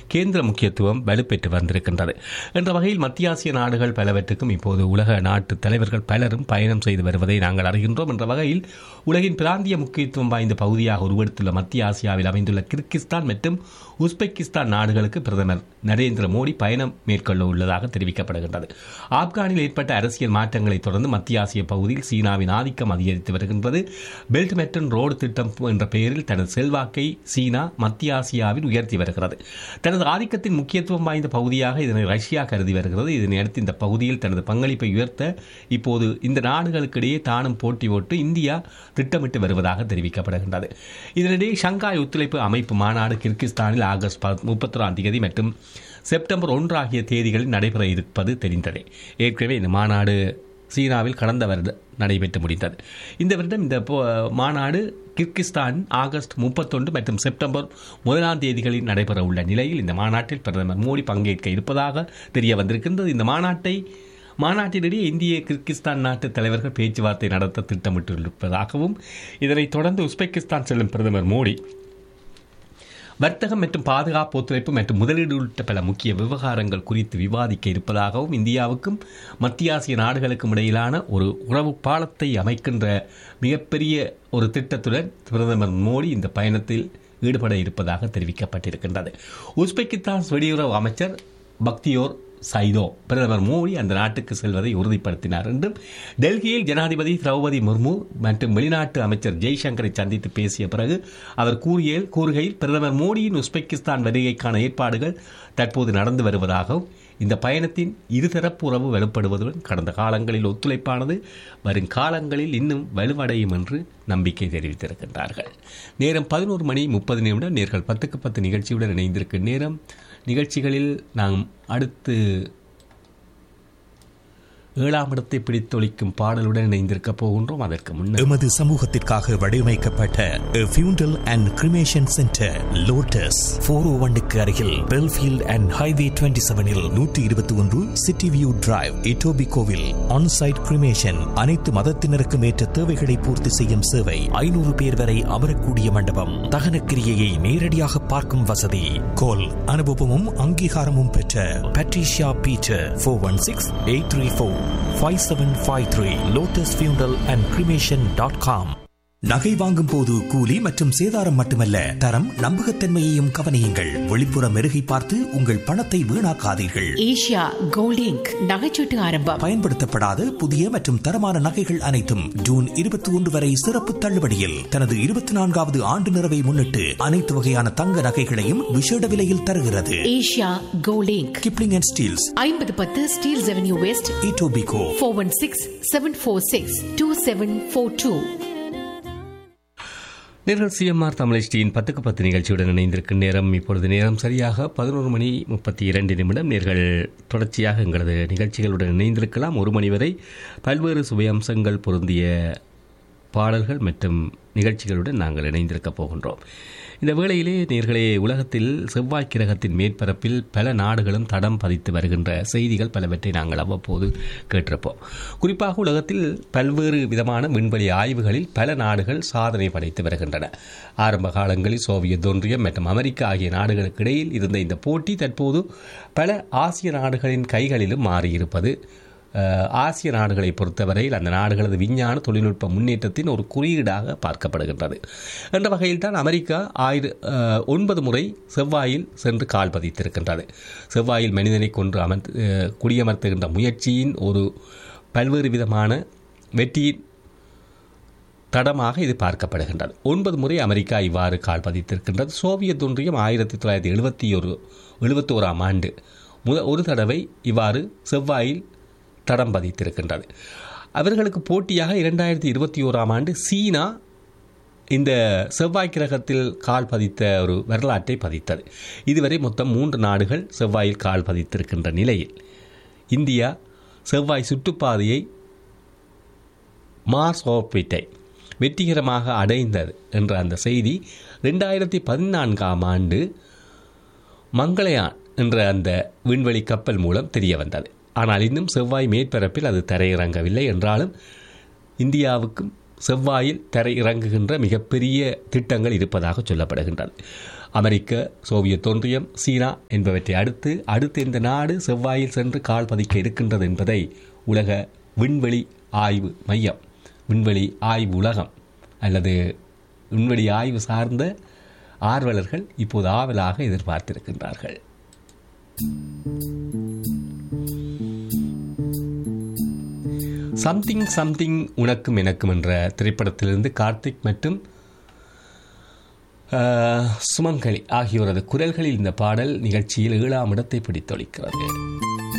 கேந்திர முக்கியத்துவம் வலுப்பெற்று வந்திருக்கின்றது என்ற வகையில் மத்திய ஆசிய நாடுகள் பலவற்றுக்கும் இப்போது உலக நாட்டு தலைவர்கள் பலரும் பயணம் செய்து வருவதை நாங்கள் அறிகின்றோம் என்ற வகையில் உலகின் பிராந்திய முக்கியத்துவம் வாய்ந்த பகுதியாக உருவெடுத்துள்ள மத்திய ஆசியாவில் அமைந்துள்ள கிர்கிஸ்தான் மற்றும் உஸ்பெகிஸ்தான் நாடுகளுக்கு பிரதமர் நரேந்திர மோடி பயணம் மேற்கொள்ள உள்ளதாக தெரிவிக்கப்படுகின்றது ஆப்கானில் ஏற்பட்ட அரசியல் மாற்றங்களை தொடர்ந்து மத்திய ஆசிய பகுதியில் சீனாவின் ஆதிக்கம் அதிகரித்து வருகின்றது பெல்ட் மெட்டன் ரோடு திட்டம் என்ற பெயரில் தனது செல்வாக்கை சீனா மத்திய ஆசியாவில் உயர்த்தி வருகிறது தனது ஆதிக்கத்தின் முக்கியத்துவம் வாய்ந்த பகுதியாக இதனை ரஷ்யா கருதி வருகிறது இதனையடுத்து இந்த பகுதியில் தனது பங்களிப்பை உயர்த்த இப்போது இந்த நாடுகளுக்கிடையே தானும் போட்டி போட்டு இந்தியா திட்டமிட்டு வருவதாக தெரிவிக்கப்படுகின்றது இதனிடையே ஷங்காய் ஒத்துழைப்பு அமைப்பு மாநாடு கிர்கிஸ்தானில் ஆகஸ்ட் முப்பத்தொராம் தேதி மற்றும் செப்டம்பர் ஒன்று ஆகிய தேதிகளில் நடைபெற இருப்பது தெரிந்ததே ஏற்கனவே இந்த மாநாடு சீனாவில் கடந்த வருடம் நடைபெற்று முடிந்தது இந்த வருடம் இந்த போ- மாநாடு கிர்கிஸ்தான் ஆகஸ்ட் முப்பத்தொன்று மற்றும் செப்டம்பர் முதலாம் தேதிகளில் நடைபெற உள்ள நிலையில் இந்த மாநாட்டில் பிரதமர் மோடி பங்கேற்க இருப்பதாக தெரிய வந்திருக்கின்றது இந்த மாநாட்டை மாநாட்டினிடையே இந்திய கிர்கிஸ்தான் நாட்டு தலைவர்கள் பேச்சுவார்த்தை நடத்த திட்டமிட்டிருப்பதாகவும் இதனைத் தொடர்ந்து உஸ்பெகிஸ்தான் செல்லும் பிரதமர் மோடி வர்த்தகம் மற்றும் பாதுகாப்பு ஒத்துழைப்பு மற்றும் முதலீடு உள்ளிட்ட பல முக்கிய விவகாரங்கள் குறித்து விவாதிக்க இருப்பதாகவும் இந்தியாவுக்கும் மத்திய ஆசிய நாடுகளுக்கும் இடையிலான ஒரு உறவு பாலத்தை அமைக்கின்ற மிகப்பெரிய ஒரு திட்டத்துடன் பிரதமர் மோடி இந்த பயணத்தில் ஈடுபட இருப்பதாக தெரிவிக்கப்பட்டிருக்கின்றது உஸ்பெகிஸ்தான் வெளியுறவு அமைச்சர் பக்தியோர் சைதோ பிரதமர் மோடி அந்த நாட்டுக்கு செல்வதை உறுதிப்படுத்தினார் என்றும் டெல்லியில் ஜனாதிபதி திரௌபதி முர்மு மற்றும் வெளிநாட்டு அமைச்சர் ஜெய்சங்கரை சந்தித்து பேசிய பிறகு அவர் கூறிய கூறுகையில் பிரதமர் மோடியின் உஸ்பெகிஸ்தான் வருகைக்கான ஏற்பாடுகள் தற்போது நடந்து வருவதாகவும் இந்த பயணத்தின் இருதரப்பு உறவு வலுப்படுவதுடன் கடந்த காலங்களில் ஒத்துழைப்பானது வரும் காலங்களில் இன்னும் வலுவடையும் என்று நம்பிக்கை தெரிவித்திருக்கின்றார்கள் நேரம் பதினோரு மணி முப்பது நிமிடம் நேர்கள் பத்துக்கு பத்து நிகழ்ச்சியுடன் இணைந்திருக்கும் நேரம் நிகழ்ச்சிகளில் நாம் அடுத்து ஏழாம் இடத்தை பிடித்தொழிக்கும் பாடலுடன் இணைந்திருக்க போகின்றோம் அதற்கு முன்னர் எமது சமூகத்திற்காக வடிவமைக்கப்பட்ட funeral and cremation centre Lotus four O ஒன்னுக்கு அருகில் பெல்ஃபீல்ட் அண்ட் ஹைவே டுவெண்ட்டி செவனில் நூற்றி இருபத்தி ஒன்று சிட்டி வியூ டிரைவ் இட்டோபி கோவில் ஆன்சைட் கிரிமேஷன் அனைத்து மதத்தினருக்கும் ஏற்ற தேவைகளை பூர்த்தி செய்யும் சேவை ஐநூறு பேர் வரை அமரக்கூடிய மண்டபம் தகன கிரியையை நேரடியாக பார்க்கும் வசதி கோல் அனுபவமும் அங்கீகாரமும் பெற்ற Patricia Peter four one six eight three four five seven five three Lotus funeral and cremation dot com நகை வாங்கும் போது கூலி மற்றும் சேதாரம் மட்டுமல்ல தரம் நம்பகத்தன்மையையும் கவனியுங்கள் வெளிப்புற மெருகை பார்த்து உங்கள் பணத்தை வீணாக்காதீர்கள் ஏஷியா கோல்ட் இங்க் நகைச்சீட்டு ஆரம்பம் பயன்படுத்தப்படாத புதிய மற்றும் தரமான நகைகள் அனைத்தும் ஜூன் இருபத்தி ஒன்று வரை சிறப்பு தள்ளுபடியில் தனது இருபத்தி நான்காவது ஆண்டு நிறைவை முன்னிட்டு அனைத்து வகையான தங்க நகைகளையும் விசேட விலையில் தருகிறது Asia Gold Inc Kipling and Steeles ஐம்பது பத்து Steeles Avenue West Etobicoke four one six seven four six two seven four two நேர்கள் சிஎம்ஆர் தமிழ்ச்சியின் பத்துக்கு பத்து நிகழ்ச்சியுடன் இணைந்திருக்கும் நேரம் இப்பொழுது நேரம் சரியாக பதினோரு மணி முப்பத்தி இரண்டு நிமிடம் நேர்கள் தொடர்ச்சியாக எங்களது நிகழ்ச்சிகளுடன் இணைந்திருக்கலாம் ஒரு மணி வரை பல்வேறு சுவையம்சங்கள் பொருந்திய பாடல்கள் மற்றும் நிகழ்ச்சிகளுடன் நாங்கள் இணைந்திருக்கப் போகின்றோம் இந்த வேளையிலே நேர்களே உலகத்தில் செவ்வாய் கிரகத்தின் மேற்பரப்பில் பல நாடுகளும் தடம் பதித்து வருகின்ற செய்திகள் பலவற்றை நாங்கள் அவ்வப்போது கேட்டிருப்போம் குறிப்பாக உலகத்தில் பல்வேறு விதமான விண்வெளி ஆய்வுகளில் பல நாடுகள் சாதனை படைத்து வருகின்றன ஆரம்ப காலங்களில் சோவியத் ஒன்றியம் மற்றும் அமெரிக்கா ஆகிய நாடுகளுக்கு இடையில் இருந்த இந்த போட்டி தற்போது பல ஆசிய நாடுகளின் கைகளிலும் மாறியிருப்பது அஹ், ஆசிய நாடுகளை பொறுத்தவரையில் அந்த நாடுகளது விஞ்ஞான தொழில்நுட்ப முன்னேற்றத்தின் ஒரு குறியீடாக பார்க்கப்படுகின்றது என்ற வகையில் தான் அமெரிக்கா ஆயிர அஹ், ஒன்பது முறை செவ்வாயில் சென்று கால் பதித்திருக்கின்றது செவ்வாயில் மனிதனை கொன்று அமர்த்து அஹ், குடியமர்த்துகின்ற முயற்சியின் ஒரு பல்வேறு விதமான வெற்றியின் தடமாக இது பார்க்கப்படுகின்றது ஒன்பது முறை அமெரிக்கா இவ்வாறு கால் பதித்திருக்கின்றது சோவியத் ஒன்றியம் ஆயிரத்தி தொள்ளாயிரத்தி எழுபத்தி ஒரு எழுபத்தி ஓராம் ஆண்டு முத ஒரு தடவை இவ்வாறு செவ்வாயில் தடம் பதித்திருக்கின்றது அவர்களுக்கு போட்டியாக இரண்டாயிரத்தி இருபத்தி ஓராம் ஆண்டு சீனா இந்த செவ்வாய் கிரகத்தில் கால் பதித்த ஒரு வரலாற்றை பதித்தது இதுவரை மொத்தம் மூன்று நாடுகள் செவ்வாயில் கால் பதித்திருக்கின்ற நிலையில் இந்தியா செவ்வாய் சுற்றுப்பாதையை மார்ஸ் ஆர்பிட்டை வெற்றிகரமாக அடைந்தது என்ற அந்த செய்தி ரெண்டாயிரத்தி பதினான்காம் ஆண்டு மங்களயான் என்ற அந்த விண்வெளி கப்பல் மூலம் தெரிய வந்தது ஆனால் இன்னும் செவ்வாய் மேற்பரப்பில் அது தரையிறங்கவில்லை என்றாலும் இந்தியாவுக்கும் செவ்வாயில் தரை இறங்குகின்ற மிகப்பெரிய திட்டங்கள் இருப்பதாக சொல்லப்படுகின்றது அமெரிக்க சோவியத் ஒன்றியம் சீனா என்பவற்றை அடுத்து அடுத்து இந்த நாடு செவ்வாயில் சென்று கால் பதிக்க இருக்கின்றது என்பதை உலக விண்வெளி ஆய்வு மையம் விண்வெளி ஆய்வு உலகம் அல்லது விண்வெளி ஆய்வு சார்ந்த ஆர்வலர்கள் இப்போது ஆவலாக எதிர்பார்த்திருக்கின்றார்கள் சம்திங் சம்திங் உனக்கும் எனக்கும் என்ற திரைப்படத்திலிருந்து கார்த்திக் மற்றும் ஆஹ், சுமங்கலி ஆகியோரது குரல்களில் இந்த பாடல் நிகழ்ச்சியில் ஏழாம் இடத்தை பிடித்தொழிக்கிறது